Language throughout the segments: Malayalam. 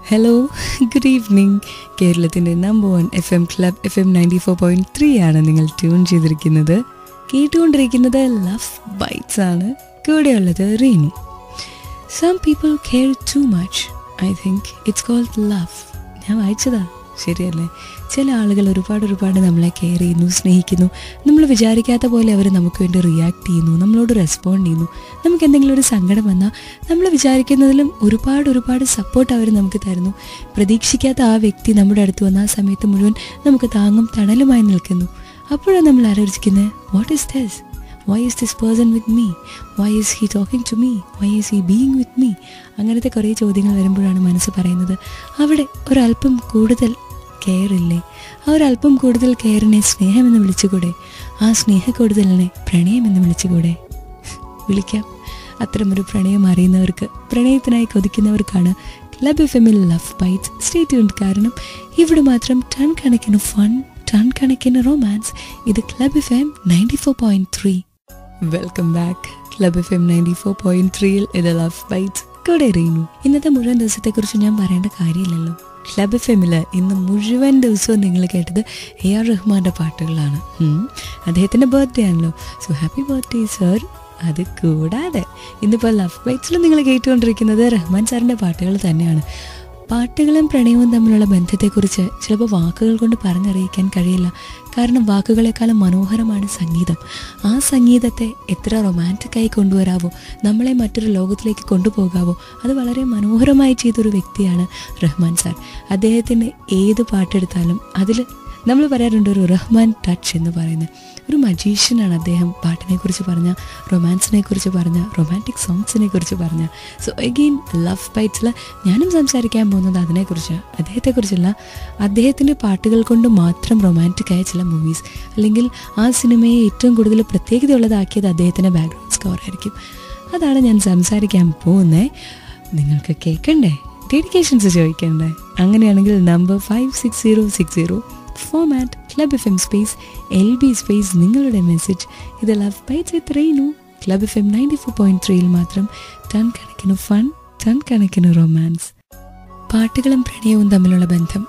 ഹലോ ഗുഡ് ഈവനിങ് കേരളത്തിൻ്റെ number one F M club F M ninety four point three ആണ് നിങ്ങൾ ട്യൂൺ ചെയ്തിരിക്കുന്നത് കേട്ടുകൊണ്ടിരിക്കുന്നത് ലവ് ബൈറ്റ്സ് ആണ് കൂടെയുള്ളത് Reenu some people care too much I think it's called love ഞാൻ വായിച്ചതാ ശരിയല്ലേ ചില ആളുകൾ ഒരുപാട് ഒരുപാട് നമ്മളെ കെയർ ചെയ്യുന്നു സ്നേഹിക്കുന്നു നമ്മൾ വിചാരിക്കാത്ത പോലെ അവർ നമുക്ക് വേണ്ടി റിയാക്ട് ചെയ്യുന്നു നമ്മളോട് റെസ്പോണ്ട് ചെയ്യുന്നു നമുക്ക് എന്തെങ്കിലും ഒരു സങ്കടം വന്നാൽ നമ്മൾ വിചാരിക്കുന്നതിലും ഒരുപാട് ഒരുപാട് സപ്പോർട്ട് അവർ നമുക്ക് തരുന്നു പ്രതീക്ഷിക്കാത്ത ആ വ്യക്തി നമ്മുടെ അടുത്ത് വന്ന ആ സമയത്ത് മുഴുവൻ നമുക്ക് താങ്ങും തണലുമായി നിൽക്കുന്നു അപ്പോഴാണ് നമ്മൾ ആലോചിക്കുന്നത് what is this why is this person with me why is he talking to me why is he being with me അങ്ങനത്തെ കുറേ ചോദ്യങ്ങൾ വരുമ്പോഴാണ് മനസ്സ് പറയുന്നത് അവിടെ ഒരല്പം കൂടുതൽ കെയർ ഇല്ലേ ആ ഒരല്പം കൂടുതൽ കെയറിനെ സ്നേഹമെന്ന് വിളിച്ചുകൂടെ ആ സ്നേഹ കൂടുതലിനെ പ്രണയമെന്ന് വിളിച്ചുകൂടെ വിളിക്കാം അത്തരമൊരു പ്രണയം അറിയുന്നവർക്ക് പ്രണയത്തിനായി കൊതിക്കുന്നവർക്കാണ് ക്ലബ് എഫ് എമ്മിൽ ലവ് ബൈറ്റ്സ് സ്റ്റേ ട്യൂൺഡ് കാരണം ഇവിടെ മാത്രം ടൺ കണക്കിന് ഫൺ ടൺ കണക്കിന് റൊമാൻസ് ഇത് club F M ninety four point three welcome back club F M ninety four point ത്രീയിൽ ഇത് ലവ് ബൈറ്റ്സ് കൂടെ എറിയുന്നു ഇന്നത്തെ മുഴുവൻ ദിവസത്തെക്കുറിച്ച് ഞാൻ പറയേണ്ട കാര്യമില്ലല്ലോ ക്ലബ് എഫ് എമ്മില് ഇന്ന് മുഴുവൻ ദിവസവും നിങ്ങൾ കേട്ടത് എ ആർ റഹ്മാന്റെ പാട്ടുകളാണ് ഉം. അദ്ദേഹത്തിന്റെ ബർത്ത്ഡേ ആണല്ലോ സോ ഹാപ്പി ബർത്ത്ഡേ സർ അത് കൂടാതെ ഇന്നിപ്പോൾ ലവ് ബൈറ്റ്സിൽ നിങ്ങൾ കേട്ടുകൊണ്ടിരിക്കുന്നത് റഹ്മാൻ സാറിന്റെ പാട്ടുകൾ തന്നെയാണ് പാട്ടുകളും പ്രണയവും തമ്മിലുള്ള ബന്ധത്തെക്കുറിച്ച് ചിലപ്പോൾ വാക്കുകൾ കൊണ്ട് പറഞ്ഞറിയിക്കാൻ കഴിയില്ല കാരണം വാക്കുകളെക്കാളും മനോഹരമാണ് സംഗീതം ആ സംഗീതത്തെ എത്ര റൊമാൻറ്റിക്കായി കൊണ്ടുവരാവോ നമ്മളെ മറ്റൊരു ലോകത്തിലേക്ക് കൊണ്ടുപോകാവോ അത് വളരെ മനോഹരമായി ചെയ്തൊരു വ്യക്തിയാണ് റഹ്മാൻ സാർ അദ്ദേഹത്തിൻ്റെ ഏത് പാട്ടെടുത്താലും അതിൽ നമ്മൾ പറയാറുണ്ട് ഒരു റഹ്മാൻ ടച്ച് എന്ന് പറയുന്നത് ഒരു മജീഷ്യനാണ് അദ്ദേഹം പാട്ടിനെ കുറിച്ച് പറഞ്ഞ റൊമാൻസിനെ കുറിച്ച് പറഞ്ഞ റൊമാൻറ്റിക് സോങ്സിനെ കുറിച്ച് പറഞ്ഞ സോ അഗെയിൻ ലവ് ബൈറ്റ്സിൽ ഞാനും സംസാരിക്കാൻ പോകുന്നത് അതിനെക്കുറിച്ച് അദ്ദേഹത്തെക്കുറിച്ചല്ല അദ്ദേഹത്തിൻ്റെ പാട്ടുകൾ കൊണ്ട് മാത്രം റൊമാൻറ്റിക്കായ ചില മൂവീസ് അല്ലെങ്കിൽ ആ സിനിമയെ ഏറ്റവും കൂടുതൽ പ്രത്യേകതയുള്ളതാക്കിയത് അദ്ദേഹത്തിൻ്റെ ബാക്ക്ഗ്രൗണ്ട് സ്കോർ ആയിരിക്കും അതാണ് ഞാൻ സംസാരിക്കാൻ പോകുന്നത് നിങ്ങൾക്ക് കേൾക്കണ്ടേ ഡെഡിക്കേഷൻസ് ചോദിക്കണ്ടേ അങ്ങനെയാണെങ്കിൽ number five six zero six zero format club F M space L B space നിങ്ങളുടെ മെസ്സേജ് ഇത് love bites with Reenu club F M ninety four point ത്രീയിൽ മാത്രം ടൺ കണക്കിന് ഫൺ ടൺ കണക്കിന് റൊമാൻസ് പാട്ടുകളും പ്രണയവും തമ്മിലുള്ള ബന്ധം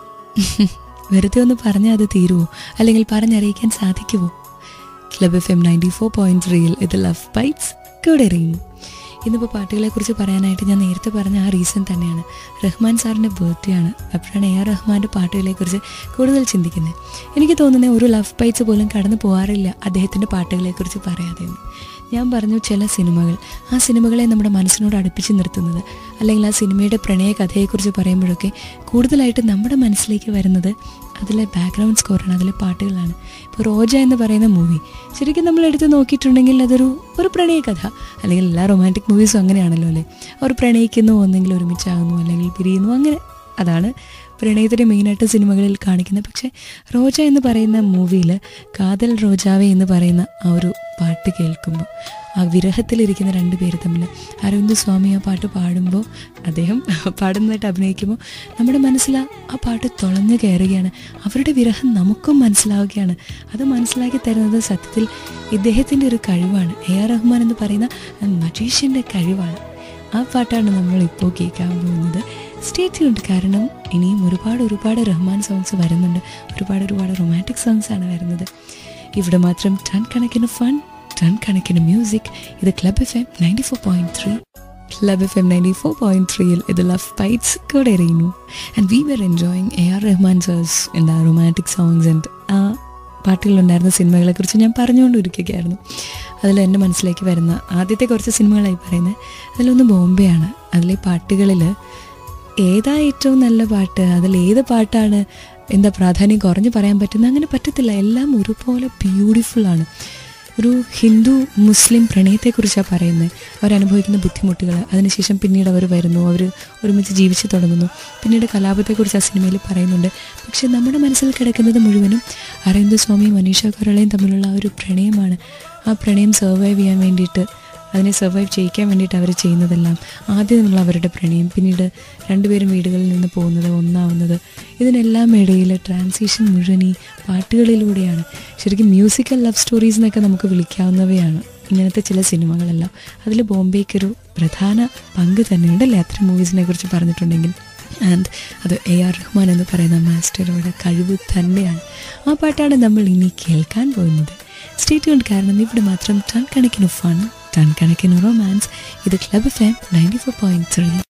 വെറുതെ ഒന്ന് പറഞ്ഞാൽ അത് തീരുമോ അല്ലെങ്കിൽ പറഞ്ഞറിയിക്കാൻ സാധിക്കുമോ club F M ninety four point ത്രീയിൽ ഇത് ലവ് ബൈറ്റ്സ് കൂടെ എറിയുന്നു ഇന്നിപ്പോൾ പാട്ടുകളെക്കുറിച്ച് പറയാനായിട്ട് ഞാൻ നേരത്തെ പറഞ്ഞ ആ റീസൺ തന്നെയാണ് റഹ്മാൻ സാറിൻ്റെ ബർത്ത്ഡേ ആണ് അപ്പോഴാണ് എ ആർ റഹ്മാൻ്റെ പാട്ടുകളെക്കുറിച്ച് കൂടുതൽ ചിന്തിക്കുന്നത് എനിക്ക് തോന്നുന്നത് ഒരു ലവ് ബൈറ്റ്സ് പോലും കടന്നു പോകാറില്ല അദ്ദേഹത്തിൻ്റെ പാട്ടുകളെക്കുറിച്ച് പറയാതെ എന്ന്. ഞാൻ പറഞ്ഞു ചില സിനിമകൾ ആ സിനിമകളെ നമ്മുടെ മനസ്സിനോട് അടുപ്പിച്ച് നിർത്തുന്നത് അല്ലെങ്കിൽ ആ സിനിമയുടെ പ്രണയ കഥയെക്കുറിച്ച് പറയുമ്പോഴൊക്കെ കൂടുതലായിട്ട് നമ്മുടെ മനസ്സിലേക്ക് വരുന്നത് അതിലെ ബാക്ക്ഗ്രൗണ്ട് സ്കോറാണ് അതിലെ പാട്ടുകളാണ് ഇപ്പോൾ റോജ എന്ന് പറയുന്ന മൂവി ശരിക്കും നമ്മൾ എടുത്ത് നോക്കിയിട്ടുണ്ടെങ്കിൽ അതൊരു ഒരു പ്രണയ കഥ അല്ലെങ്കിൽ എല്ലാ റൊമാൻറ്റിക് മൂവീസും അങ്ങനെയാണല്ലോ അല്ലേ അവർ പ്രണയിക്കുന്നു ഒന്നെങ്കിൽ ഒരുമിച്ചാകുന്നു അല്ലെങ്കിൽ പിരിയുന്നു അങ്ങനെ അതാണ് പ്രണയത്തിൻ്റെ മെയിനായിട്ട് സിനിമകളിൽ കാണിക്കുന്നത് പക്ഷേ റോജ എന്ന് പറയുന്ന മൂവിയിൽ കാതൽ റോജാവെ എന്ന് പറയുന്ന ആ ഒരു പാട്ട് കേൾക്കുമ്പോൾ ആ വിരഹത്തിലിരിക്കുന്ന രണ്ട് പേര് തമ്മിൽ അരവിന്ദ് സ്വാമി ആ പാട്ട് പാടുമ്പോൾ അദ്ദേഹം പാടുന്നതായിട്ട് അഭിനയിക്കുമ്പോൾ നമ്മുടെ മനസ്സിൽ ആ- ആ പാട്ട് തുളഞ്ഞു കയറുകയാണ് അവരുടെ വിരഹം നമുക്കും മനസ്സിലാവുകയാണ് അത് മനസ്സിലാക്കി തരുന്നത് സത്യത്തിൽ ഇദ്ദേഹത്തിൻ്റെ ഒരു കഴിവാണ് എ ആർ റഹ്മാൻ എന്ന് പറയുന്ന മജീഷ്യൻ്റെ കഴിവാണ് ആ പാട്ടാണ് നമ്മൾ ഇപ്പോൾ കേൾക്കാൻ പോകുന്നത് സ്റ്റേറ്റ് ഉണ്ട് കാരണം ഇനിയും ഒരുപാട് ഒരുപാട് റഹ്മാൻ സോങ്സ് വരുന്നുണ്ട് ഒരുപാട് ഒരുപാട് റൊമാൻറ്റിക് സോങ്സ് ആണ് വരുന്നത് ഇവിടെ മാത്രം ടൺ കണക്കിന് ഫൺ ടൺ കണക്കിന് മ്യൂസിക് ഇത് club F M ninety four point three club F M ninety four point ത്രീയിൽ ഇത് ലവ് ബൈറ്റ്സ് കൂടെ എറിയുന്നു and we were enjoying A R Rahman sir's എന്താ റൊമാൻറ്റിക് സോങ്സ് ആൻഡ് ആ പാട്ടുകളുണ്ടായിരുന്ന സിനിമകളെക്കുറിച്ച് ഞാൻ പറഞ്ഞുകൊണ്ടിരിക്കുകയായിരുന്നു അതിൽ എൻ്റെ മനസ്സിലേക്ക് വരുന്ന ആദ്യത്തെ കുറച്ച് സിനിമകളായി പറയുന്നത് അതിലൊന്ന് ബോംബെയാണ് അതിലെ പാട്ടുകളിൽ ഏതാ ഏറ്റവും നല്ല പാട്ട് അതിൽ ഏത് പാട്ടാണ് എന്താ പ്രാധാന്യം കുറഞ്ഞു പറയാൻ പറ്റുന്നത് അങ്ങനെ പറ്റത്തില്ല എല്ലാം ഒരുപോലെ ബ്യൂട്ടിഫുൾ ആണ് ഒരു ഹിന്ദു മുസ്ലിം പ്രണയത്തെക്കുറിച്ചാണ് പറയുന്നത് അവരനുഭവിക്കുന്ന ബുദ്ധിമുട്ടുകൾ അതിനുശേഷം പിന്നീട് അവർ വരുന്നു അവർ ഒരുമിച്ച് ജീവിച്ചു തുടങ്ങുന്നു പിന്നീട് കലാപത്തെക്കുറിച്ച് ആ സിനിമയിൽ പറയുന്നുണ്ട് പക്ഷെ നമ്മുടെ മനസ്സിൽ കിടക്കുന്നത് മുഴുവനും അരവിന്ദ് സ്വാമിയും മനീഷ കൊറളയും തമ്മിലുള്ള ആ ഒരു പ്രണയമാണ് ആ പ്രണയം സർവൈവ് ചെയ്യാൻ വേണ്ടിയിട്ട് അതിനെ സർവൈവ് ചെയ്യിക്കാൻ വേണ്ടിയിട്ട് അവർ ചെയ്യുന്നതെല്ലാം ആദ്യം നമ്മൾ അവരുടെ പ്രണയം പിന്നീട് രണ്ടുപേരും വീടുകളിൽ നിന്ന് പോകുന്നത് ഒന്നാവുന്നത് ഇതിനെല്ലാം ഇടയിൽ ട്രാൻസിഷൻ മുഴുവൻ ഈ പാട്ടുകളിലൂടെയാണ് ശരിക്കും മ്യൂസിക്കൽ ലവ് സ്റ്റോറീസ് എന്നൊക്കെ നമുക്ക് വിളിക്കാവുന്നവയാണ് ഇങ്ങനത്തെ ചില സിനിമകളെല്ലാം അതിൽ ബോംബെക്കൊരു പ്രധാന പങ്ക് തന്നെയുണ്ടല്ലേ അത്തരം മൂവീസിനെ കുറിച്ച് പറഞ്ഞിട്ടുണ്ടെങ്കിൽ ആൻഡ് അത് എ ആർ റഹ്മാൻ എന്ന് പറയുന്ന മാസ്റ്ററുടെ കഴിവ് തന്നെയാണ് ആ പാട്ടാണ് നമ്മൾ ഇനി കേൾക്കാൻ പോകുന്നത് സ്റ്റേറ്റ് കൊണ്ട് കാരണം ഇവിടെ മാത്രം ടൺ കണക്കിന് ഫൺ ടൺ കണക്കിന് റൊമാൻസ് ഇത് club F M ninety four point three